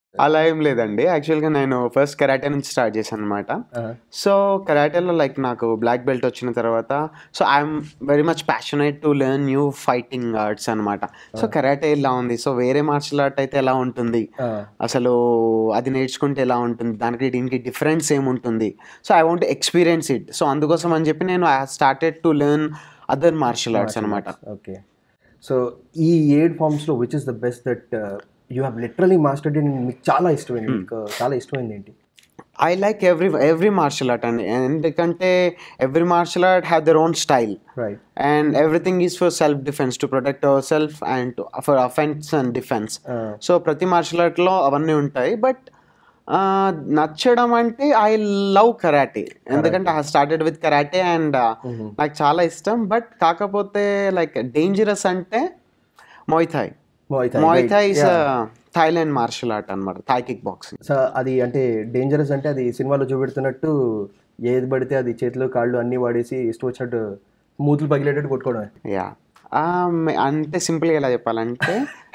అలా ఏం లేదండి యాక్చువల్గా నేను ఫస్ట్ కరాటే నుంచి స్టార్ట్ చేశాను అనమాట సో కరాటేలో లైక్ నాకు బ్లాక్ బెల్ట్ వచ్చిన తర్వాత so I'm very much passionate to learn new fighting arts అనమాట సో కరాటే ఇలా ఉంది సో వేరే మార్షల్ ఆర్ట్ అయితే ఎలా ఉంటుంది అసలు అది నేర్చుకుంటే ఎలా ఉంటుంది దానికి దీనికి డిఫరెన్స్ ఏముంటుంది so I want experience it so అందుకోసం అని చెప్పి నేను I started to learn other martial arts అనమాట ఓకే సో ఈ ఏడ్ ఫార్మ్స్లో which is the best that you have literally mastered మీకు చాలా ఇష్టమైంది మీకు చాలా ఇష్టమైంది ఏంటి I like every every martial art అండి ఎందుకంటే every martial art have their own style right and everything is for self defence to protect our self and for offence and defence so ప్రతి మార్షల్ ఆర్ట్లో అవన్నీ ఉంటాయి but నచ్చడం అంటే I love karate ఎందుకంటే I started with karate and నాకు చాలా ఇష్టం బట్ కాకపోతే లైక్ డేంజరస్ అంటే Muay Thai Muay Thai is Thailand martial art అనమాట థాయ్ కిక్ బాక్సింగ్ సో అది అంటే డేంజరస్ అంటే అది సినిమాలో చూపెడుతున్నట్టు ఏది పడితే అది చేతిలో కాళ్ళు అన్నీ వాడేసి ఇష్టం వచ్చినట్టు మూతులు పగిలేటట్టు కొట్టుకోవడమే యా అంటే సింపుల్గా ఎలా చెప్పాలంటే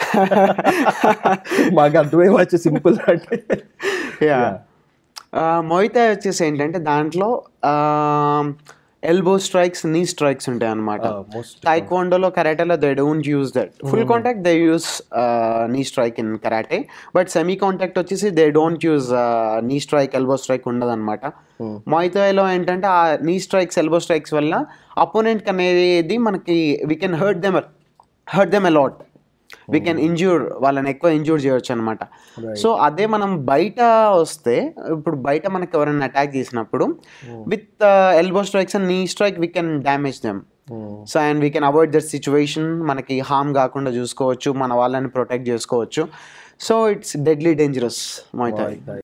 మాకు అర్థమై వచ్చు సింపుల్ అంటే యా మొయితాయ్ వచ్చేసి ఏంటంటే దాంట్లో ఎల్బో స్ట్రైక్స్ నీ స్ట్రైక్స్ ఉంటాయి అనమాట మోస్ట్ టైక్వాండోలో కరాటేలో they don't use that full contact they use knee strike in karate but semi contact వచ్చేసి they don't use knee strike elbow strike ఉండదు అనమాట మొయితాయ్లో ఏంటంటే ఆ నీ స్ట్రైక్స్ ఎల్బో స్ట్రైక్స్ వల్ల అపోనెంట్ అనేది మనకి we can hurt them hurt them a lot we can injure వాళ్ళని ఎక్కువ ఇంజూర్ చేయొచ్చు అనమాట సో అదే మనం బయట వస్తే ఇప్పుడు బయట మనకి ఎవరైనా అటాక్ చేసినప్పుడు with elbow strikes and knee strike we can damage them so and we can avoid that situation మనకి హామ్ కాకుండా చూసుకోవచ్చు మన వాళ్ళని ప్రొటెక్ట్ చేసుకోవచ్చు సో ఇట్స్ డెడ్లీ డేంజరస్ మొయితాయ్